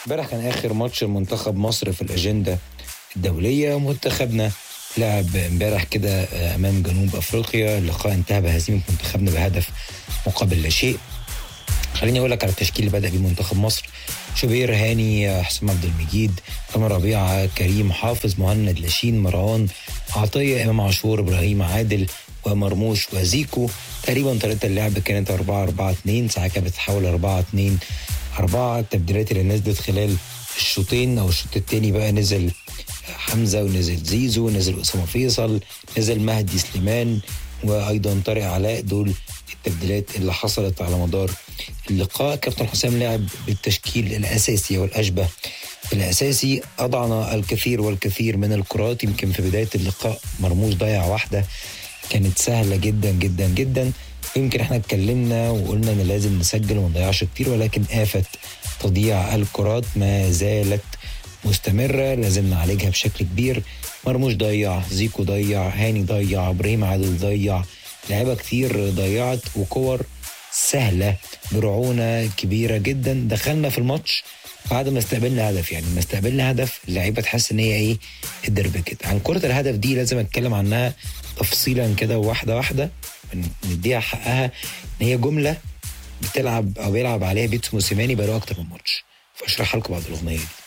امبارح كان اخر ماتش لمنتخب مصر في الاجنده الدوليه ومنتخبنا لعب امبارح كده امام جنوب افريقيا اللقاء انتهى بهزيمه منتخبنا بهدف مقابل لا شيء خليني اقول لك على التشكيل اللي بدا بيه منتخب مصر شوبير هاني حسام عبد المجيد كامل ربيعه كريم حافظ مهند لاشين مروان عطيه امام عاشور ابراهيم عادل ومرموش وزيكو تقريبا طريقه اللعب كانت 4 4 2 ساعات كانت بتتحول 4 2 4 التبديلات اللي نزلت خلال الشوطين او الشوط الثاني بقى نزل حمزه ونزل زيزو نزل اسامه فيصل نزل مهدي سليمان وايضا طارق علاء دول التبديلات اللي حصلت على مدار اللقاء كابتن حسام لعب بالتشكيل الاساسي والاشبه الاساسي اضعنا الكثير والكثير من الكرات يمكن في بدايه اللقاء مرموش ضيع واحده كانت سهله جدا جدا جدا يمكن احنا اتكلمنا وقلنا ان لازم نسجل وما نضيعش كتير ولكن آفة تضييع الكرات ما زالت مستمرة لازم نعالجها بشكل كبير مرموش ضيع زيكو ضيع هاني ضيع ابراهيم عادل ضيع لعيبة كتير ضيعت وكور سهلة برعونة كبيرة جدا دخلنا في الماتش بعد ما استقبلنا هدف يعني ما استقبلنا هدف اللعيبه تحس ان هي ايه اتدربكت عن كره الهدف دي لازم اتكلم عنها تفصيلا كده واحده واحده نديها حقها ان هي جمله بتلعب او بيلعب عليها بيتسو موسيماني بقاله اكتر من ماتش فاشرحها لكم بعد الاغنيه دي